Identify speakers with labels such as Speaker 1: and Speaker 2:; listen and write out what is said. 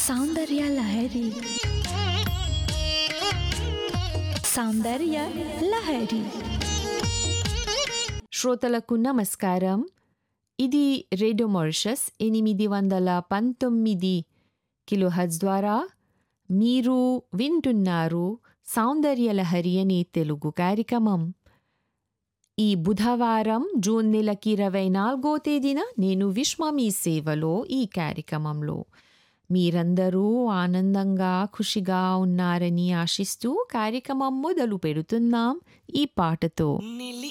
Speaker 1: సౌందర్య లహరి సౌందర్య లహరి
Speaker 2: శ్రోతలకు నమస్కారం ఇది రేడియో మారిషస్ ఎనిమిది వందల పంతొమ్మిది కిలోహర్ట్జ్ ద్వారా మీరు వింటున్నారు సౌందర్యలహరి అనే తెలుగు కార్యక్రమం ఈ బుధవారం జూన్ నెలకి ఇరవై నాలుగో తేదీన నేను విశ్వ మీ సేవలో ఈ కార్యక్రమంలో మీరందరూ ఆనందంగా ఖుషిగా ఉన్నారని ఆశిస్తూ కార్యక్రమం మొదలు పెడుతున్నాం ఈ పాటతో